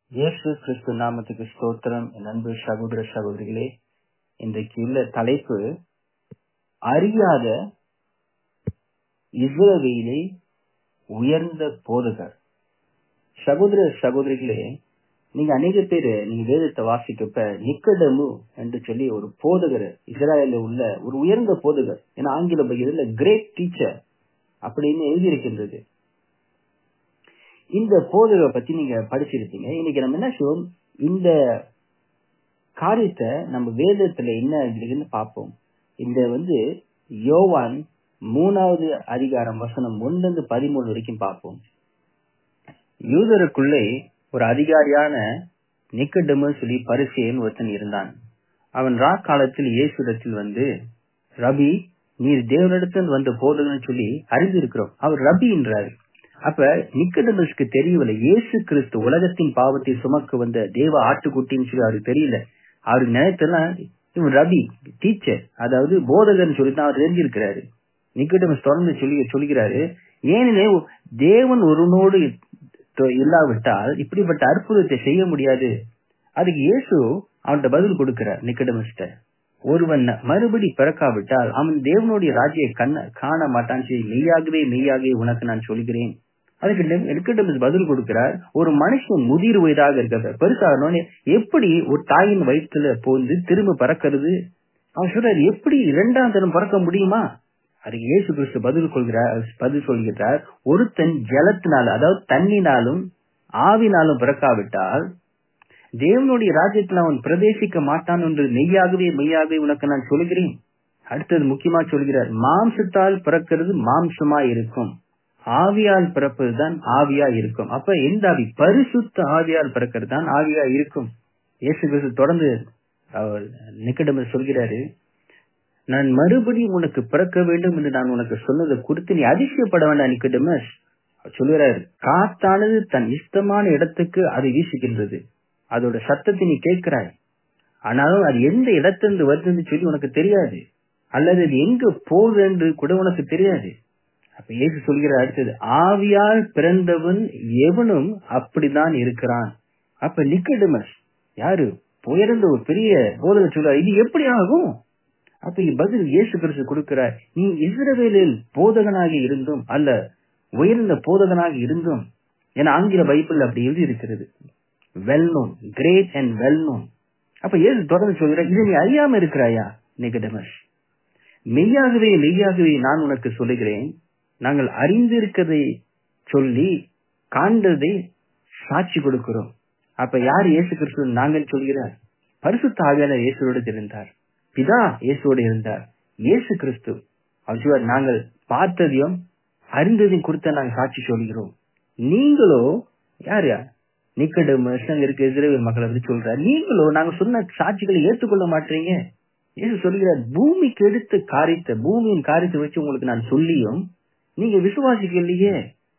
இயேசு கிறிஸ்து நாமத்துக்கு ஸ்தோத்திரம் என் அன்பு சகோதர சகோதரிகளே இன்றைக்கு உள்ள தலைப்பு அறியாத இஸ்ரவேலை உயர்ந்த போதகர் சகோதர சகோதரிகளே நீங்க அநேக பேரு நீங்க வேதத்தை வாசிக்கப்ப நிக்கடமு என்று சொல்லி ஒரு போதகர் இஸ்ராயல உள்ள ஒரு உயர்ந்த போதகர் ஏன்னா ஆங்கில பகிர்ல கிரேட் டீச்சர் அப்படின்னு எழுதியிருக்கின்றது இந்த போதகரை பத்தி நீங்க படிச்சிருப்பீங்க இன்னைக்கு நம்ம என்ன சொல்லுவோம் இந்த காரியத்தை நம்ம வேதத்துல என்ன இருக்குன்னு பார்ப்போம் இந்த வந்து யோவான் மூணாவது அதிகாரம் வசனம் ஒன்னு இருந்து பதிமூணு வரைக்கும் பார்ப்போம் யூதருக்குள்ளே ஒரு அதிகாரியான நிக்கடமு சொல்லி பரிசேன் ஒருத்தன் இருந்தான் அவன் ரா காலத்தில் இயேசுடத்தில் வந்து ரபி நீர் தேவனிடத்தில் வந்த போதுன்னு சொல்லி அறிந்திருக்கிறோம் அவர் ரபி என்றார் அப்ப நிக்கடமஸ்க்கு தெரியவில்லை இயேசு கிறிஸ்து உலகத்தின் பாவத்தை சுமக்க வந்த தேவ ஆட்டுக்குட்டின்னு சொல்லி அவருக்கு தெரியல அவருக்கு நினைத்தெல்லாம் இவன் ரபி டீச்சர் அதாவது போதகர்னு சொல்லி தான் அவர் தெரிஞ்சிருக்கிறாரு நிக்கடமஸ் தொடர்ந்து சொல்லி சொல்கிறாரு ஏனெனே தேவன் ஒருவனோடு இல்லாவிட்டால் இப்படிப்பட்ட அற்புதத்தை செய்ய முடியாது அதுக்கு இயேசு அவன்கிட்ட பதில் கொடுக்கிறார் நிக்கடமஸ்ட ஒருவன் மறுபடி பிறக்காவிட்டால் அவன் தேவனுடைய ராஜ்யை கண்ண காண மாட்டான் சொல்லி மெய்யாகவே மெய்யாகவே உனக்கு நான் சொல்கிறேன் அதுக்கு நிக்கடமஸ் பதில் கொடுக்கிறார் ஒரு மனுஷன் முதிர் வயதாக இருக்கிற பெருசாகணும்னு எப்படி ஒரு தாயின் வயிற்றுல போந்து திரும்ப பறக்கிறது அவன் சொல்றாரு எப்படி இரண்டாம் தரம் பறக்க முடியுமா அதுக்கு இயேசு கிறிஸ்து பதில் கொள்கிறார் பதில் சொல்கிறார் ஒருத்தன் ஜலத்தினால் அதாவது தண்ணினாலும் ஆவினாலும் பிறக்காவிட்டால் தேவனுடைய ராஜ்யத்தில் அவன் பிரதேசிக்க மாட்டான் என்று மெய்யாகவே மெய்யாகவே உனக்கு நான் சொல்கிறேன் அடுத்தது முக்கியமா சொல்கிறார் மாம்சத்தால் பிறக்கிறது மாம்சமா இருக்கும் ஆவியால் பிறப்பதுதான் ஆவியா இருக்கும் அப்ப எந்த ஆவி பரிசுத்த ஆவியால் பிறக்கிறது தான் ஆவியா இருக்கும் இயேசு கிறிஸ்து தொடர்ந்து அவர் நிக்கடம சொல்கிறாரு நான் மறுபடியும் உனக்கு பிறக்க வேண்டும் என்று நான் உனக்கு சொன்னதை குறித்து நீ அதிசயப்பட வேண்டாம் நிக்கடமஸ் சொல்கிறார் காத்தானது தன் இஷ்டமான இடத்துக்கு அது வீசுகின்றது அதோட சத்தத்தை நீ கேட்கிறாய் ஆனாலும் அது எந்த இடத்திலிருந்து வருதுன்னு சொல்லி உனக்கு தெரியாது அல்லது அது எங்க போகுது என்று கூட உனக்கு தெரியாது அப்ப ஏசு சொல்கிற அடுத்தது ஆவியால் பிறந்தவன் எவனும் அப்படிதான் இருக்கிறான் அப்ப நிக்கடமஸ் யாரு உயர்ந்த ஒரு பெரிய போதனை சொல்றார் இது எப்படி ஆகும் அப்ப பதில் இயேசு கிறிஸ்து கொடுக்கிறார் நீ இஸ்ரவேலில் போதகனாக இருந்தும் அல்ல உயர்ந்த போதகனாக இருந்தும் என ஆங்கில பைபிள் அப்படி எழுதி இருக்கிறது well known great and well known அப்ப ஏசு தொடர்ந்து சொல்கிற இதை நீ அறியாம இருக்கிறாயா நிகடமஸ் மெய்யாகவே மெய்யாகவே நான் உனக்கு சொல்லுகிறேன் நாங்கள் அறிந்திருக்கதை சொல்லி காண்றதை சாட்சி கொடுக்கிறோம் அப்ப யார் இயேசு கிறிஸ்து நாங்கள் சொல்கிறார் பரிசுத்த ஆவியான இயேசுவோடு இருந்தார் பிதா இயேசுவோடு இருந்தார் இயேசு கிறிஸ்து அவர் நாங்கள் பார்த்ததையும் அறிந்ததையும் குறித்த நாங்கள் சாட்சி சொல்கிறோம் நீங்களோ யார் யார் நிக்கடமஸ் அங்க இருக்க இஸ்ரேல் மக்களை பத்தி சொல்றாரு நீங்களோ நாங்க சொன்ன சாட்சிகளை ஏற்றுக்கொள்ள மாட்டீங்க ஏசு சொல்கிறார் பூமிக்கு எடுத்த காரியத்தை பூமியின் காரியத்தை வச்சு உங்களுக்கு நான் சொல்லியும் நீங்க விசுவாசிக்கலையே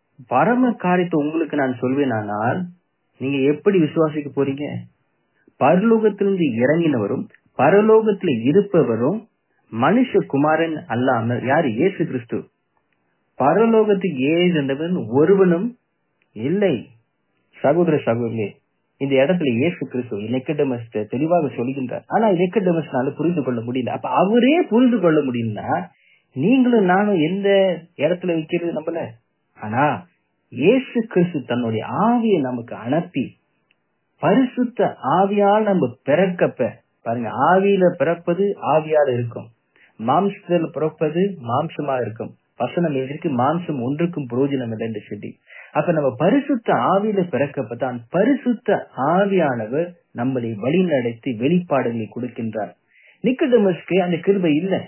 பரம காரியத்தை உங்களுக்கு நான் சொல்வேனானால் நீங்க எப்படி விசுவாசிக்க போறீங்க பரலோகத்திலிருந்து இறங்கினவரும் பரலோகத்துல இருப்பவரும் மனுஷ குமாரன் அல்லாமல் யாரு இயேசு கிறிஸ்து பரலோகத்துக்கு ஏறினவன் ஒருவனும் இல்லை சகோதர சகோதரியே இந்த இடத்துல இயேசு கிறிஸ்து நெக்கடமஸ் தெளிவாக சொல்கின்றார் ஆனா நெக்கடமஸ்னால புரிந்து கொள்ள முடியல அப்ப அவரே புரிந்து கொள்ள முடியும்னா நீங்களும் நானும் எந்த இடத்துல வைக்கிறது நம்மள ஆனா இயேசு கிறிஸ்து தன்னுடைய ஆவியை நமக்கு அனுப்பி பரிசுத்த ஆவியால் நம்ம பிறக்கப்ப பாருங்க ஆவியில பிறப்பது ஆவியால் இருக்கும் மாம்சத்தில் பிறப்பது மாம்சமா இருக்கும் வசனம் எதற்கு மாம்சம் ஒன்றுக்கும் புரோஜனம் இல்லை என்று சொல்லி அப்ப நம்ம பரிசுத்த ஆவியில பிறக்கப்பதான் பரிசுத்த ஆவியானவர் நம்மளை வழி நடத்தி வெளிப்பாடுகளை கொடுக்கின்றார் நிக்கடமஸ்க்கு அந்த கிருபை இல்லை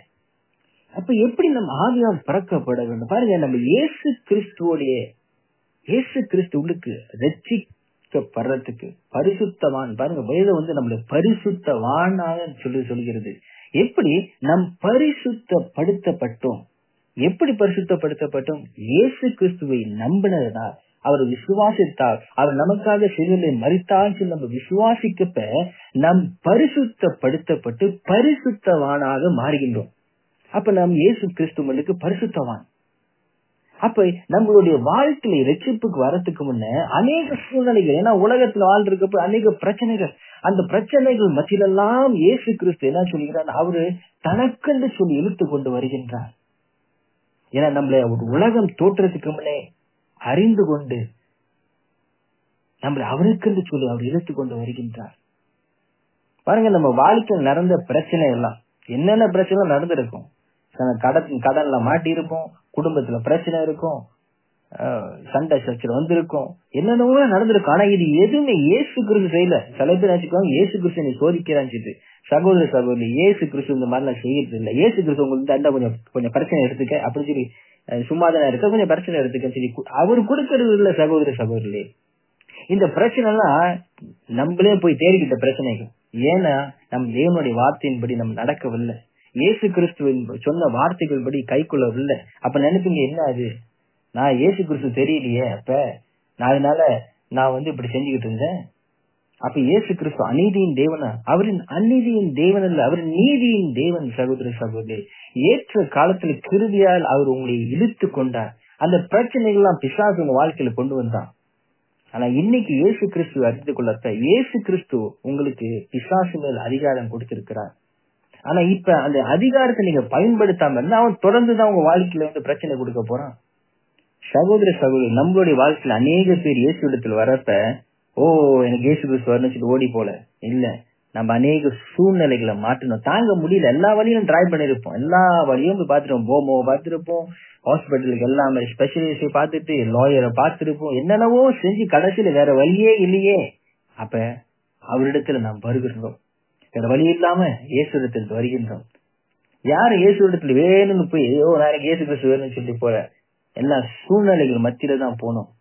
அப்ப எப்படி நம்ம ஆவியால் பிறக்கப்பட வேண்டும் பாருங்க நம்ம இயேசு கிறிஸ்துவோடைய இயேசு கிறிஸ்து உள்ளுக்கு ரட்சிக்கப்படுறதுக்கு பரிசுத்தவான் பாருங்க வேதம் வந்து நம்மளை பரிசுத்தவானாக சொல்லி சொல்கிறது எப்படி நம் பரிசுத்தப்படுத்தப்பட்டோம் எப்படி பரிசுத்தப்படுத்தப்பட்டோம் இயேசு கிறிஸ்துவை நம்பினதனால் அவர் விசுவாசித்தார் அவர் நமக்காக சிறுகளை மறித்தால் சொல்லி நம்ம விசுவாசிக்கப்ப நம் பரிசுத்தப்படுத்தப்பட்டு பரிசுத்தவானாக மாறுகின்றோம் அப்ப நாம் இயேசு கிறிஸ்துவனுக்கு பரிசுத்தவான் அப்ப நம்மளுடைய வாழ்க்கையில ரட்சிப்புக்கு வரத்துக்கு முன்ன அநேக சூழ்நிலைகள் ஏன்னா உலகத்துல வாழ்றதுக்கு அநேக பிரச்சனைகள் அந்த பிரச்சனைகள் மத்தியிலெல்லாம் இயேசு கிறிஸ்து என்ன சொல்கிறார் அவரு தனக்கென்று சொல்லி இழுத்து கொண்டு வருகின்றார் ஏன்னா நம்மள ஒரு உலகம் தோற்றத்துக்கு முன்னே அறிந்து கொண்டு நம்மளை அவருக்கென்று சொல்லி அவர் இழுத்து கொண்டு வருகின்றார் பாருங்க நம்ம வாழ்க்கையில் நடந்த பிரச்சனை எல்லாம் என்னென்ன பிரச்சனை நடந்திருக்கும் கடன் கடன்ல மாட்டி இருப்போம் குடும்பத்துல பிரச்சனை இருக்கும் சண்டை சச்சரவு வந்திருக்கும் என்னென்னவோ நடந்திருக்கும் ஆனா இது எதுவுமே ஏசு கிறிஸ்து செய்யல சில பேர் நினைச்சுக்குவாங்க ஏசு கிறிஸ்து நீ சோதிக்கிறான்னு சகோதர சகோதரி ஏசு கிறிஸ்து இந்த மாதிரிலாம் செய்யறது இல்ல ஏசு கிறிஸ்து உங்களுக்கு தண்டை கொஞ்சம் கொஞ்சம் பிரச்சனை எடுத்துக்க அப்படின்னு சொல்லி சும்மாதான இருக்க கொஞ்சம் பிரச்சனை எடுத்துக்க சொல்லி அவரு கொடுக்கறது இல்ல சகோதர சகோதரி இந்த பிரச்சனை எல்லாம் நம்மளே போய் தேடிக்கிட்ட பிரச்சனைகள் ஏன்னா நம் தேவனுடைய வார்த்தையின்படி நம்ம நடக்கவில்லை இயேசு கிறிஸ்துவின் சொன்ன வார்த்தைகள் படி கை கொள்ளவில்லை அப்ப நினைப்பீங்க என்ன அது நான் இயேசு கிறிஸ்து தெரியலையே அப்ப நான் அதனால நான் வந்து இப்படி செஞ்சுக்கிட்டு இருந்தேன் அப்ப இயேசு கிறிஸ்து அநீதியின் தேவனா அவரின் அநீதியின் தேவன் அல்ல அவரின் நீதியின் தேவன் சகோதர சகோதரி ஏற்ற காலத்துல கிருதியால் அவர் உங்களை இழுத்து கொண்டார் அந்த பிரச்சனைகள் எல்லாம் பிசாசு உங்க வாழ்க்கையில கொண்டு வந்தான் ஆனா இன்னைக்கு இயேசு கிறிஸ்து அறிந்து கொள்ளத்த இயேசு கிறிஸ்து உங்களுக்கு பிசாசு மேல் அதிகாரம் கொடுத்திருக்கிறார் ஆனா இப்ப அந்த அதிகாரத்தை நீங்க பயன்படுத்தாம இருந்தா அவன் தொடர்ந்துதான் உங்க வாழ்க்கையில வந்து பிரச்சனை கொடுக்க போறான் சகோதர சகோதரி நம்மளுடைய வாழ்க்கையில அநேக பேர் இயேசு இடத்துல வரப்ப ஓ எனக்கு இயேசு கிறிஸ்து வரணும்னு சொல்லி ஓடி போல இல்ல நம்ம அநேக சூழ்நிலைகளை மாற்றணும் தாங்க முடியல எல்லா வழியும் ட்ரை பண்ணிருப்போம் எல்லா வழியும் போய் பார்த்துருப்போம் போமோ பார்த்திருப்போம் ஹாஸ்பிட்டலுக்கு எல்லாமே ஸ்பெஷலிஸ்ட் பார்த்துட்டு லாயரை பார்த்திருப்போம் என்னென்னவோ செஞ்சு கடைசியில வேற வழியே இல்லையே அப்ப அவரிடத்துல நாம் வருகின்றோம் வேற வழி இல்லாம இயேசு இடத்தில் வருகின்றோம் யாரு இயேசு இடத்துல வேணும்னு போய் ஐயோ நான் இயேசு கிறிஸ்து வேணும்னு சொல்லி போற எல்லா சூழ்நிலைகள் மத்தியில தான் போனோம்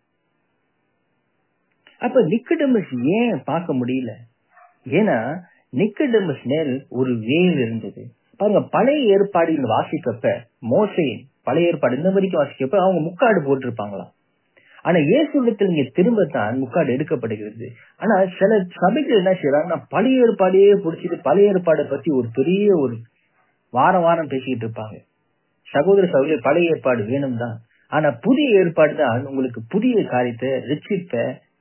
அப்ப நிக்கடமஸ் ஏன் பார்க்க முடியல ஏன்னா நிக்கடமஸ் மேல் ஒரு வேல் இருந்தது பாருங்க பழைய ஏற்பாடுகள் வாசிக்கப்ப மோசையின் பழைய ஏற்பாடு இந்த வரைக்கும் வாசிக்கப்ப அவங்க முக்காடு போட்டிருப்பாங்களாம் ஆனா இயேசுடத்தில் இங்க திரும்பத்தான் முக்காடு எடுக்கப்படுகிறது ஆனா சில சபைகள் என்ன செய்யறாங்கன்னா பழைய ஏற்பாடையே பிடிச்சிட்டு பழைய ஏற்பாடை பத்தி ஒரு பெரிய ஒரு வாரம் வாரம் பேசிக்கிட்டு இருப்பாங்க சகோதர சகோதரி பழைய ஏற்பாடு வேணும் தான் ஆனா புதிய ஏற்பாடு தான் உங்களுக்கு புதிய காரியத்தை ரிச்சிப்ப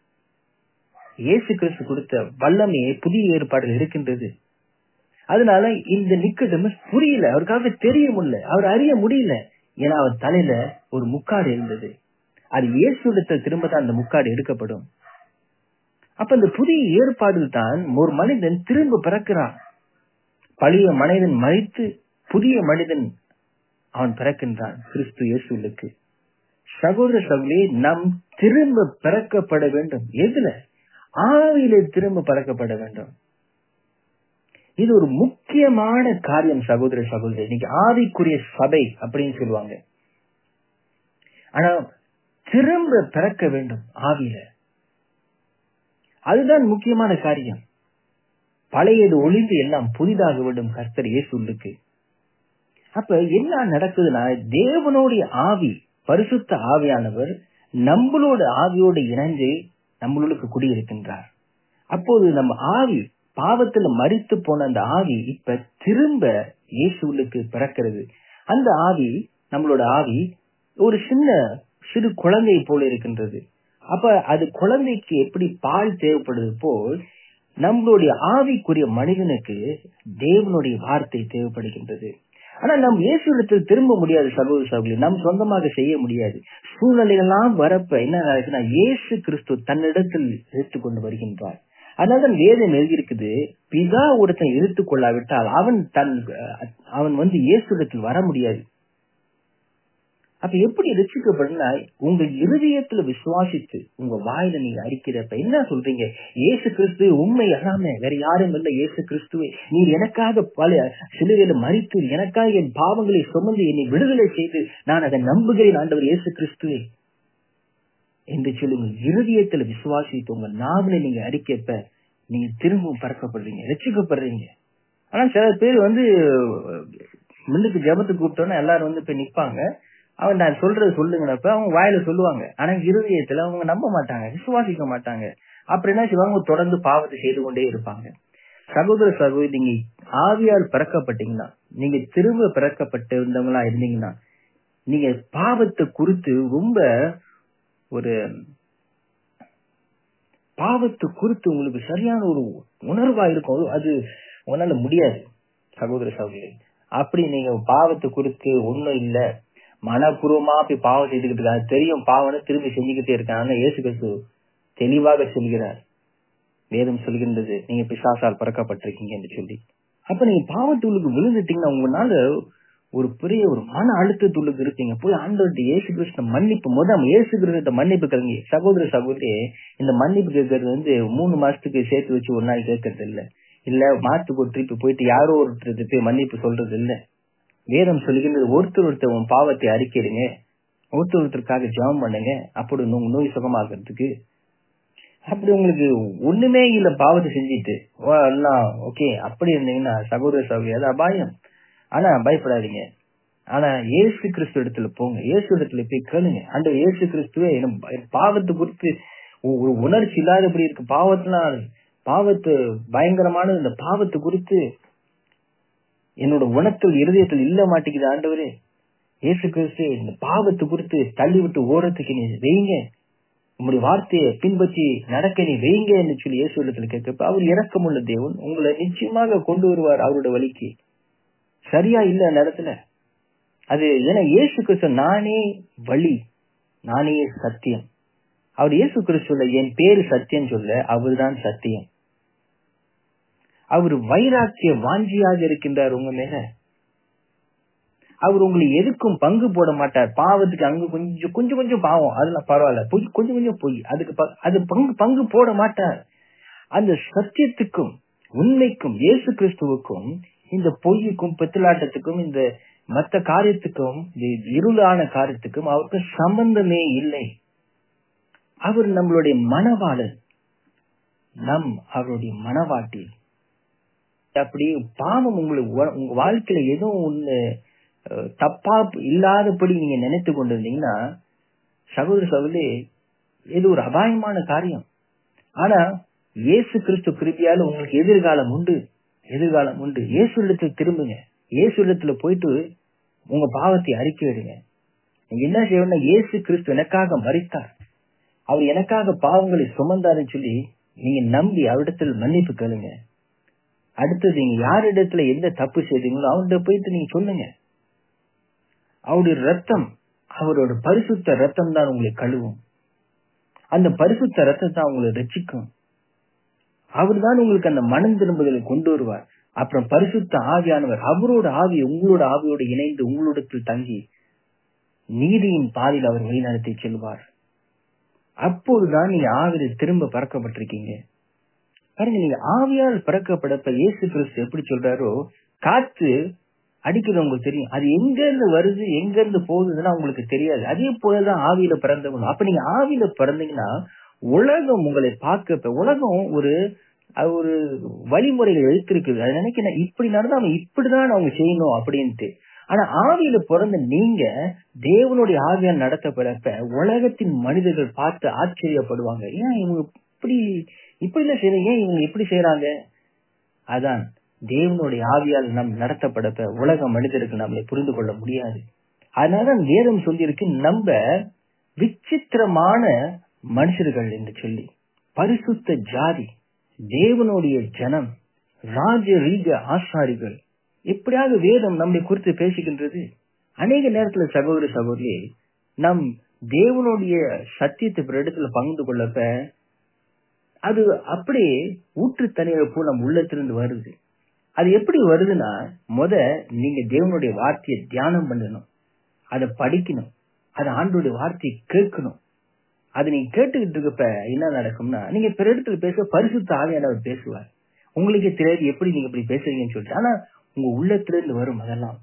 இயேசு கிறிஸ்து கொடுத்த வல்லமையை புதிய ஏற்பாடுகள் இருக்கின்றது அதனால இந்த நிக்கடமஸ் புரியல அவருக்காக தெரிய முடியல அவர் அறிய முடியல ஏன்னா அவர் தலையில ஒரு முக்காடு இருந்தது அது இயேசுடத்தில் திரும்ப தான் அந்த முக்காடு எடுக்கப்படும் அப்ப இந்த புதிய ஏற்பாடு தான் ஒரு மனிதன் திரும்ப பிறக்கிறான் பழைய மனிதன் மறித்து புதிய மனிதன் அவன் பிறக்கின்றான் கிறிஸ்து இயேசுலுக்கு சகோதர சகோதரி நாம் திரும்ப பிறக்கப்பட வேண்டும் எதுல ஆவியில திரும்ப பறக்கப்பட வேண்டும் இது ஒரு முக்கியமான காரியம் சகோதர சகோதரி இன்னைக்கு ஆவிக்குரிய சபை அப்படின்னு சொல்லுவாங்க ஆனா திரும்ப பிறக்க வேண்டும் ஆவியில அதுதான் முக்கியமான காரியம் பழையது ஒளிந்து எல்லாம் புதிதாக வேண்டும் கர்த்தர் இயேசுக்கு அப்ப என்ன நடக்குதுன்னா தேவனுடைய ஆவி பரிசுத்த ஆவியானவர் நம்மளோட ஆவியோட இணைந்து நம்மளுக்கு குடியிருக்கின்றார் அப்போது நம்ம ஆவி பாவத்துல மறித்து போன அந்த ஆவி இப்ப திரும்ப இயேசுலுக்கு பிறக்கிறது அந்த ஆவி நம்மளோட ஆவி ஒரு சின்ன சிறு குழந்தை போல இருக்கின்றது அப்ப அது குழந்தைக்கு எப்படி பால் தேவைப்படுது போல் நம்மளுடைய ஆவிக்குரிய மனிதனுக்கு தேவனுடைய வார்த்தை தேவைப்படுகின்றது ஆனா நம் இயேசுடத்தில் திரும்ப முடியாது சகோதர சகோதரி நம் சொந்தமாக செய்ய முடியாது சூழ்நிலைகள்லாம் வரப்ப என்ன நடக்குன்னா இயேசு கிறிஸ்து தன்னிடத்தில் எடுத்துக் கொண்டு வருகின்றார் அதனால வேதம் எழுதியிருக்குது பிதா ஒருத்தன் எடுத்துக் கொள்ளாவிட்டால் அவன் தன் அவன் வந்து இயேசுடத்தில் வர முடியாது அப்ப எப்படி ரசிக்கப்படுனா உங்க இருதயத்துல விசுவாசித்து உங்க வாயில நீங்க அறிக்கிறப்ப என்ன சொல்றீங்க ஏசு கிறிஸ்து உண்மை எல்லாமே வேற யாரும் இல்ல ஏசு கிறிஸ்துவே நீர் எனக்காக பல சிலுவையில மறித்து எனக்காக என் பாவங்களை சுமந்து என்னை விடுதலை செய்து நான் அதை நம்புகிறேன் ஆண்டவர் ஏசு கிறிஸ்துவே என்று சொல்லி உங்க இருதயத்துல விசுவாசித்து உங்க நாவலை நீங்க அறிக்கப்ப நீங்க திரும்பவும் பறக்கப்படுறீங்க ரசிக்கப்படுறீங்க ஆனா சில பேர் வந்து முன்னுக்கு ஜபத்துக்கு கூப்பிட்டோன்னா எல்லாரும் வந்து போய் நிப்பாங்க அவன் நான் சொல்றது சொல்லுங்கிறப்ப அவங்க வாயில சொல்லுவாங்க ஆனா இருதயத்துல அவங்க நம்ப மாட்டாங்க விசுவாசிக்க மாட்டாங்க அப்படி என்ன செய்வாங்க தொடர்ந்து பாவத்தை செய்து கொண்டே இருப்பாங்க சகோதர சகோதரி நீங்க ஆவியால் பிறக்கப்பட்டீங்கன்னா நீங்க திரும்ப பிறக்கப்பட்டு இருந்தவங்களா இருந்தீங்கன்னா நீங்க பாவத்தை குறித்து ரொம்ப ஒரு பாவத்தை குறித்து உங்களுக்கு சரியான ஒரு உணர்வா இருக்கும் அது உன்னால முடியாது சகோதர சகோதரி அப்படி நீங்க பாவத்தை குறித்து ஒண்ணும் இல்ல மனப்பூர்வமா போய் பாவம் செய்துக்கிட்டு இருக்காங்க தெரியும் பாவனை திரும்பி செஞ்சுக்கிட்டே இருக்காங்க இயேசு கிறிஸ்து தெளிவாக சொல்கிறார் வேதம் சொல்கின்றது நீங்க பிசாசால் பறக்கப்பட்டிருக்கீங்க என்று சொல்லி அப்ப நீங்க பாவத்துள்ளுக்கு விழுந்துட்டீங்கன்னா உங்களால ஒரு பெரிய ஒரு மன அழுத்தத்துள்ளுக்கு இருப்பீங்க போய் ஆண்டவர்கிட்ட இயேசு கிருஷ்ண மன்னிப்பு முத இயேசு கிருஷ்ண மன்னிப்பு கலங்கி சகோதர சகோதரி இந்த மன்னிப்பு கேட்கறது வந்து மூணு மாசத்துக்கு சேர்த்து வச்சு ஒரு நாள் கேட்கறது இல்ல இல்ல மாசத்துக்கு ஒரு ட்ரிப் போயிட்டு யாரோ ஒருத்தருக்கு போய் மன்னிப்பு சொல்றது இல்ல வேதம் சொல்லுகின்றது ஒருத்தர் ஒருத்தர் உன் பாவத்தை அறிக்கைடுங்க ஒருத்தர் ஒருத்தருக்காக ஜெபம் பண்ணுங்க அப்படி உங்க நோய் சுகமாகிறதுக்கு அப்படி உங்களுக்கு ஒண்ணுமே இல்ல பாவத்தை செஞ்சுட்டு எல்லாம் ஓகே அப்படி இருந்தீங்கன்னா சகோதர சகோதரி அது அபாயம் ஆனா பயப்படாதீங்க ஆனா இயேசு கிறிஸ்து இடத்துல போங்க இயேசு இடத்துல போய் கேளுங்க அந்த இயேசு கிறிஸ்துவே பாவத்தை குறித்து ஒரு உணர்ச்சி இல்லாதபடி இருக்கு பாவத்தினால் பாவத்து பயங்கரமான இந்த பாவத்தை குறித்து என்னோட உணத்தில் இருதயத்தில் இல்ல மாட்டேங்குது ஆண்டவரே இயேசு கிறிஸ்து இந்த பாவத்தை குறித்து தள்ளி விட்டு ஓரத்துக்கு நீ வைங்க உங்களுடைய வார்த்தையை பின்பற்றி நடக்க நீ வைங்க என்று சொல்லி இயேசு இடத்துல கேட்க அவர் இறக்கமுள்ள தேவன் உங்களை நிச்சயமாக கொண்டு வருவார் அவரோட வழிக்கு சரியா இல்ல அந்த இடத்துல அது ஏன்னா இயேசு கிறிஸ்து நானே வழி நானே சத்தியம் அவர் இயேசு கிறிஸ்துல என் பேரு சத்தியம் சொல்ல அவர்தான் சத்தியம் அவர் வைராக்கிய வாஞ்சியாக இருக்கின்றார் உங்க மேல அவர் உங்களை எதுக்கும் பங்கு போட மாட்டார் பாவத்துக்கு அங்க கொஞ்சம் கொஞ்சம் கொஞ்சம் பாவம் அதெல்லாம் பரவாயில்ல பொய் கொஞ்சம் கொஞ்சம் பொய் அதுக்கு அது பங்கு பங்கு போட மாட்டார் அந்த சத்தியத்துக்கும் உண்மைக்கும் இயேசு கிறிஸ்துவுக்கும் இந்த பொய்யுக்கும் பித்தலாட்டத்துக்கும் இந்த மத்த காரியத்துக்கும் இருளான காரியத்துக்கும் அவருக்கு சம்பந்தமே இல்லை அவர் நம்மளுடைய மனவாளர் நம் அவருடைய மனவாட்டி அப்படி பாவம் உங்களுக்கு உங்க வாழ்க்கையில எதுவும் ஒண்ணு தப்பா இல்லாதபடி நீங்க நினைத்து கொண்டிருந்தீங்கன்னா சகோதர சகோதரி இது ஒரு அபாயமான காரியம் ஆனா இயேசு கிறிஸ்து கிருப்பியால உங்களுக்கு எதிர்காலம் உண்டு எதிர்காலம் உண்டு இயேசு இடத்துல திரும்புங்க இயேசு இடத்துல போயிட்டு உங்க பாவத்தை அறிக்கை விடுங்க நீங்க என்ன செய்யணும்னா இயேசு கிறிஸ்து எனக்காக மறித்தார் அவர் எனக்காக பாவங்களை சுமந்தாருன்னு சொல்லி நீங்க நம்பி அவரிடத்தில் மன்னிப்பு கேளுங்க அடுத்தது நீங்க யாரிடத்துல எந்த தப்பு செய்தீங்களோ அவர்கிட்ட போயிட்டு நீங்க சொல்லுங்க அவருடைய ரத்தம் அவரோட பரிசுத்த ரத்தம் தான் உங்களை கழுவும் அந்த பரிசுத்த ரத்தத்தை உங்களை ரச்சிக்கும் அவர் தான் உங்களுக்கு அந்த மனம் திரும்புதலை கொண்டு வருவார் அப்புறம் பரிசுத்த ஆவியானவர் அவரோட ஆவி உங்களோட ஆவியோடு இணைந்து உங்களிடத்தில் தங்கி நீதியின் பாதையில் அவர் வழிநடத்தி செல்வார் அப்போதுதான் நீங்க ஆவில திரும்ப பறக்கப்பட்டிருக்கீங்க பாருங்க நீங்க ஆவியால் பிறக்கப்படப்ப இயேசு கிறிஸ்து எப்படி சொல்றாரோ காத்து அடிக்கிறது உங்களுக்கு தெரியும் அது எங்க இருந்து வருது எங்க இருந்து போகுதுன்னா உங்களுக்கு தெரியாது அதே போலதான் ஆவியில பிறந்தவங்க அப்ப நீங்க ஆவியில பிறந்தீங்கன்னா உலகம் உங்களை பார்க்க உலகம் ஒரு ஒரு வழிமுறைகள் வைத்திருக்குது அது நினைக்கிறேன் இப்படி நடந்தா அவன் இப்படிதான் அவங்க செய்யணும் அப்படின்ட்டு ஆனா ஆவியில பிறந்த நீங்க தேவனுடைய ஆவியால் நடத்தப்படப்ப உலகத்தின் மனிதர்கள் பார்த்து ஆச்சரியப்படுவாங்க ஏன் இவங்க இப்படி இப்படி எல்லாம் செய்யறீங்க ஏன் இவங்க எப்படி செய்யறாங்க அதான் தேவனுடைய ஆவியால் நம் நடத்தப்படப்ப உலக மனிதருக்கு நம்மளை புரிந்து கொள்ள முடியாது அதனாலதான் வேதம் சொல்லியிருக்கு நம்ம விசித்திரமான மனுஷர்கள் என்று சொல்லி பரிசுத்த ஜாதி தேவனுடைய ஜனம் ராஜ ரீக ஆசாரிகள் எப்படியாக வேதம் நம்மை குறித்து பேசுகின்றது அநேக நேரத்துல சகோதர சகோதரி நம் தேவனுடைய சத்தியத்தை ஒரு இடத்துல பகிர்ந்து கொள்ளப்ப அது அப்படியே ஊற்று தண்ணீரை போல் நம் உள்ளத்திலிருந்து வருது அது எப்படி வருதுன்னா முத நீங்க தேவனுடைய வார்த்தையை தியானம் பண்ணணும் அதை படிக்கணும் அதை ஆண்டோடைய வார்த்தையை கேட்கணும் அது நீங்க கேட்டுக்கிட்டு இருக்கப்ப என்ன நடக்கும்னா நீங்க பிற இடத்துல பேச பரிசுத்த ஆவியானவர் பேசுவார் உங்களுக்கே தெரியாது எப்படி நீங்க இப்படி பேசுறீங்கன்னு சொல்லிட்டு ஆனா உங்க உள்ளத்திலிருந்து வரும் அதெல்லாம்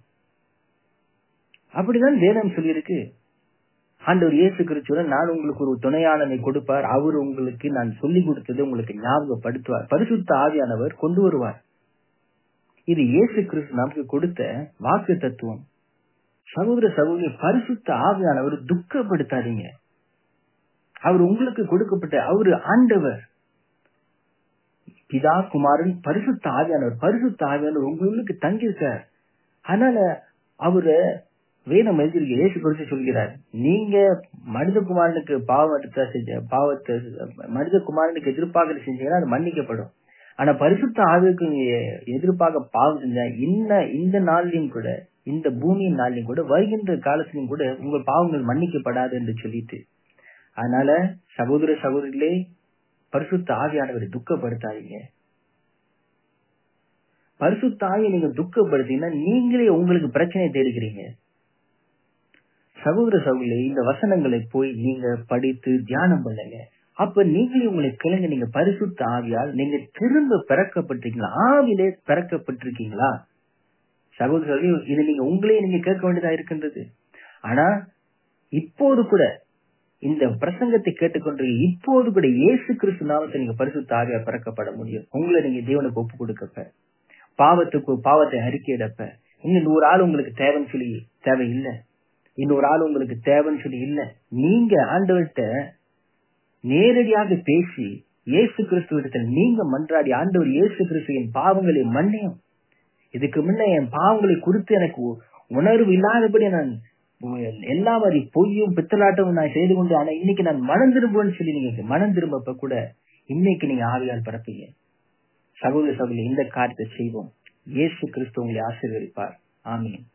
அப்படிதான் வேதம் சொல்லியிருக்கு ஆண்டவர் இயேசு கிறிஸ்துவ நான் உங்களுக்கு ஒரு துணையானதை கொடுப்பார் அவர் உங்களுக்கு நான் சொல்லி கொடுத்தது உங்களுக்கு ஞாபகப்படுத்துவார் பரிசுத்த ஆவியானவர் கொண்டு வருவார் இது இயேசு கிறிஸ்து நமக்கு கொடுத்த வாக்கு தத்துவம் சகோதர சகோதரி பரிசுத்த ஆவியானவர் துக்கப்படுத்தாதீங்க அவர் உங்களுக்கு கொடுக்கப்பட்ட அவரு ஆண்டவர் பிதா குமாரன் பரிசுத்த ஆவியானவர் பரிசுத்த ஆவியானவர் உங்களுக்கு தங்கியிருக்கார் அதனால அவரு வேதம் எழுதியிருக்கு இயேசு குறித்து சொல்கிறார் நீங்க மனிதகுமாரனுக்கு பாவத்தை செஞ்ச பாவத்தை மனிதகுமாரனுக்கு எதிர்பார்க்க செஞ்சீங்கன்னா அது மன்னிக்கப்படும் ஆனா பரிசுத்த ஆவிக்கு எதிர்ப்பாக பாவம் செஞ்சா இந்த இந்த நாள்லயும் கூட இந்த பூமியின் நாள்லயும் கூட வருகின்ற காலத்திலும் கூட உங்கள் பாவங்கள் மன்னிக்கப்படாது என்று சொல்லிட்டு அதனால சகோதர சகோதரிகளே பரிசுத்த ஆவியானவரை துக்கப்படுத்தாதீங்க பரிசுத்த ஆவியை நீங்க துக்கப்படுத்தீங்கன்னா நீங்களே உங்களுக்கு பிரச்சனை தேடுகிறீங்க சகோதர சகோதரி இந்த வசனங்களை போய் நீங்க படித்து தியானம் பண்ணுங்க அப்ப நீங்களே உங்களை கிளங்க நீங்க பரிசுத்த ஆவியால் நீங்க திரும்ப பிறக்கப்பட்டிருக்கீங்களா ஆவிலே பிறக்கப்பட்டிருக்கீங்களா சகோதர சகோதரி இது நீங்க உங்களே நீங்க கேட்க வேண்டியதா இருக்கின்றது ஆனா இப்போது கூட இந்த பிரசங்கத்தை கேட்டுக்கொண்டு இப்போது கூட இயேசு கிறிஸ்து நாமத்தை நீங்க பரிசுத்த ஆவியா பிறக்கப்பட முடியும் உங்களை நீங்க தேவனுக்கு ஒப்பு கொடுக்கப்ப பாவத்துக்கு பாவத்தை அறிக்கையிடப்ப இன்னும் நூறு ஆள் உங்களுக்கு தேவைன்னு சொல்லி தேவையில்லை இன்னொரு ஆள் உங்களுக்கு தேவைன்னு சொல்லி இல்ல நீங்க ஆண்டவர்கிட்ட நேரடியாக பேசி இயேசு கிறிஸ்துவிடத்தில் நீங்க மன்றாடி ஆண்டவர் இயேசு கிறிஸ்துவின் பாவங்களை மன்னியும் இதுக்கு முன்ன என் பாவங்களை குறித்து எனக்கு உணர்வு இல்லாதபடி நான் எல்லா மாதிரி பொய்யும் பித்தலாட்டமும் நான் செய்து கொண்டு ஆனா இன்னைக்கு நான் மனம் திரும்புவேன்னு சொல்லி நீங்க மனம் திரும்பப்ப கூட இன்னைக்கு நீங்க ஆவியால் பிறப்பீங்க சகோதர சகோதரி இந்த காரியத்தை செய்வோம் இயேசு கிறிஸ்து உங்களை ஆசீர்வதிப்பார் ஆமீன்